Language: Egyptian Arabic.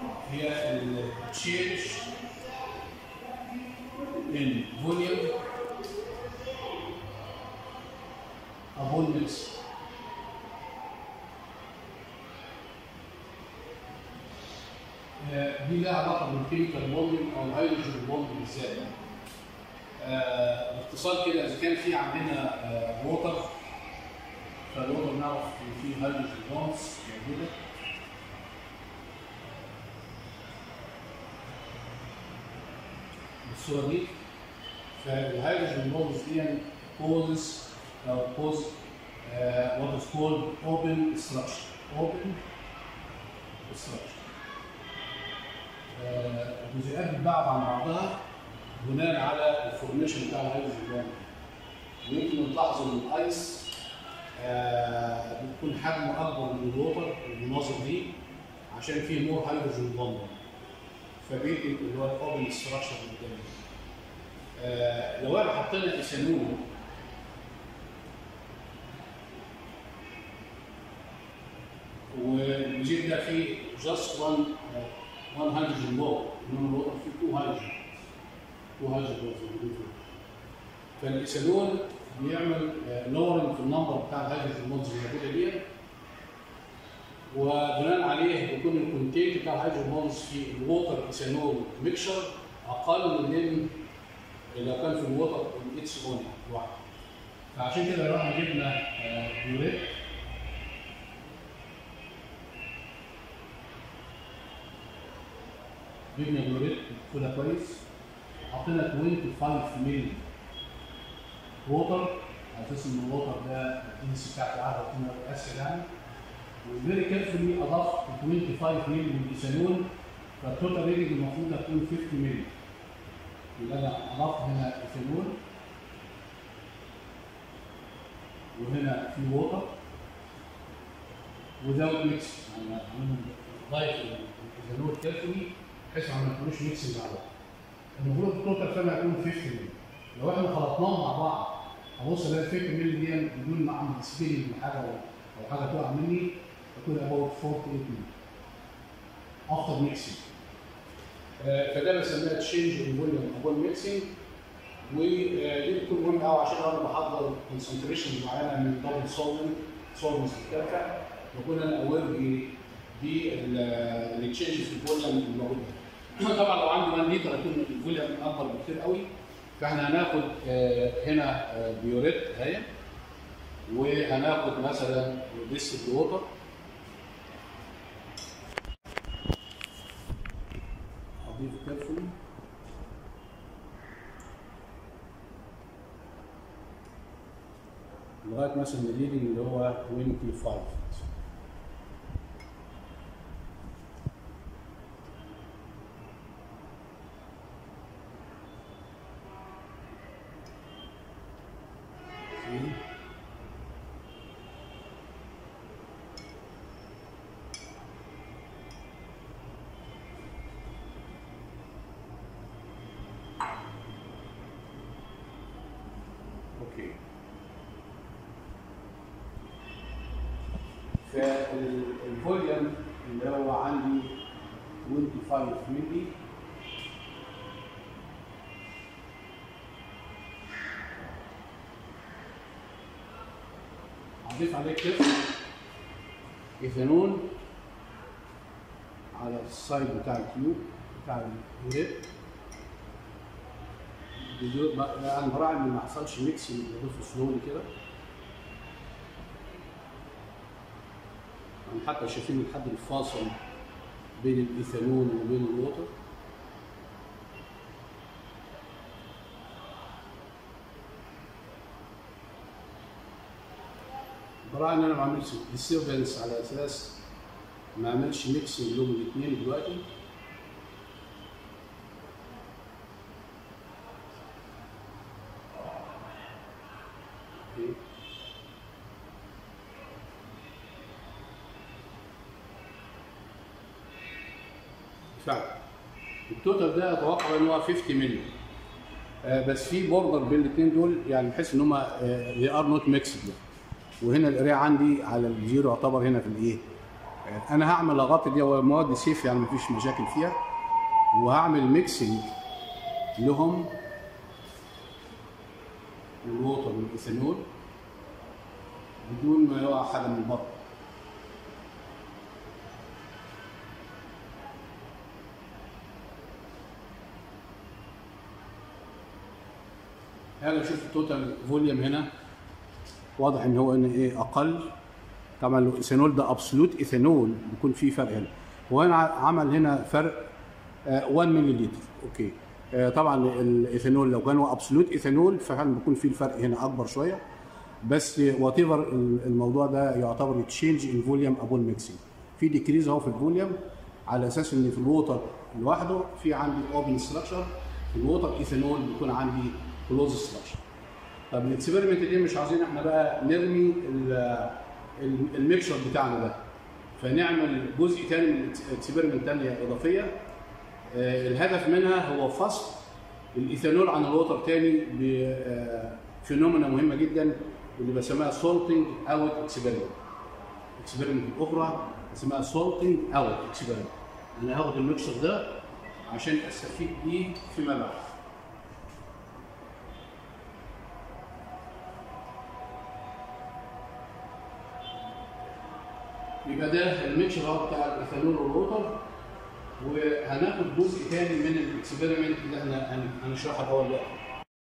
هي التشينج in volume upon mix آه، دي لها علاقه بالكيميكال بوندنج او الهيدروجين بوندنج بالذات آه، باختصار كده اذا كان في عندنا ووتر فالووتر نعرف ان في هيدروجين بوندز موجوده بالصوره دي فالهيدروجين بوندز دي كوزز او كوز وات از كولد اوبن ستراكشر اوبن ستراكشر الجزيئات بتبعد عن بعضها بناء على الفورميشن بتاع الهيدروجين بوند ويمكن نلاحظ ان الايس آه، بيكون حجمه اكبر من الووتر المناظر دي عشان فيه مور هيدروجين بوند فبيدي اللي هو الاوبن ستراكشر قدامنا آه، لو احنا حطينا ايثانول والجزيء ده فيه جاست 1 1 هيدروجين بوند انما الووتر فيه 2 هيدروجين 2 هيدروجين بوند موجودين فيه فالايثانول بيعمل لورنج في النمبر بتاع الهيدروجين بوندز اللي موجوده دي وبناء عليه بيكون الكونتينت بتاع الهيدروجين بوندز في الووتر ايثانول ميكشر اقل من لو كان في الووتر الاتش اون لوحده فعشان كده رحنا جبنا آه، بيوريت جبنا بيوريت كده كويس حطينا 25 مللي ووتر على اساس ان الووتر ده الدنسي بتاعته عاليه وكنا اسهل يعني وفيري كيرفولي اضفت 25 مللي من الايثانول فالتوتال ريدنج المفروض هتكون 50 مللي يبقى انا اضفت هنا ايثانول وهنا في ووتر وزود ميكس يعني عاملهم ضايف الايثانول كيرفولي بحيث ما يكونوش ميكس مع بعض المفروض التوتال فيها هيكون 50 مللي لو احنا خلطناهم مع بعض هبص الاقي 50 مللي دي بدون ما اعمل سبيلنج حاجه او حاجه تقع مني تكون اباوت 48 مللي افتر ميكسنج فده بسميها تشينج ان فوليوم ابون ميكسنج ودي بتكون مهمه قوي عشان انا بحضر كونسنتريشن معينه من دبل سولفنت سولفنتس مختلفه بكون انا اوير بالتشينج في الفوليوم الموجوده طبعا لو عندي 1 لتر هيكون الفوليوم اكبر بكتير قوي فاحنا هناخد آه، هنا آه، بيوريت اهي وهناخد مثلا ديست ووتر اضيف كيرفولي لغايه مثلا الريدنج اللي هو 25 See? اوكي فالفوليوم اللي هو عندي 25 مللي هضيف عليه كيف ايثانول على السايد بتاع التيوب بتاع الوريد بدون ما- انا براعي ان ما يحصلش ميكس بضيفه سلولي كده يعني حتى شايفين الحد الفاصل بين الايثانول وبين الووتر براعي ان انا ما اعملش ديستربنس على اساس ما اعملش ميكسنج لهم الاثنين دلوقتي اوكي فعلا التوتال ده اتوقع ان هو 50 مللي آه بس في بوردر بين الاثنين دول يعني بحيث ان هم they ار نوت ميكسد وهنا القرايه عندي على الزيرو يعتبر هنا في الايه؟ انا هعمل لغط اللي هو مواد سيف يعني مفيش مشاكل فيها وهعمل ميكسنج لهم الووتر والايثانول بدون ما يقع حاجه من بره هذا شوف التوتال فوليوم هنا واضح ان هو ان ايه اقل طبعا الايثانول ده ابسولوت ايثانول بيكون فيه فرق هنا وهنا عمل هنا فرق آه، 1 مللي لتر اوكي آه، طبعا الايثانول لو كان هو ابسولوت ايثانول فكان بيكون فيه الفرق هنا اكبر شويه بس وات ايفر الموضوع ده يعتبر تشينج ان فوليوم ابون ميكسينج في ديكريز اهو في الفوليوم على اساس ان في الووتر لوحده في عندي اوبن ستراكشر في الووتر ايثانول بيكون عندي كلوز ستراكشر طب الاكسبيرمنت دي مش عايزين احنا بقى نرمي ال- ال- الميكشر بتاعنا ده فنعمل جزء تاني من اكسبيرمنت تانية اضافيه آه، الهدف منها هو فصل الايثانول عن الووتر تاني بفينومينا مهمه جدا اللي بسميها سولتنج اوت اكسبيرمنت اكسبيرمنت الاخرى اسمها سولتنج اوت اكسبيرمنت انا هاخد الميكشر ده عشان استفيد بيه فيما بعد يبقى ده الميكشر اهو بتاع الايثانول والووتر وهناخد جزء تاني من الاكسبيرمنت اللي احنا هن- هنشرحها اول دلوقتي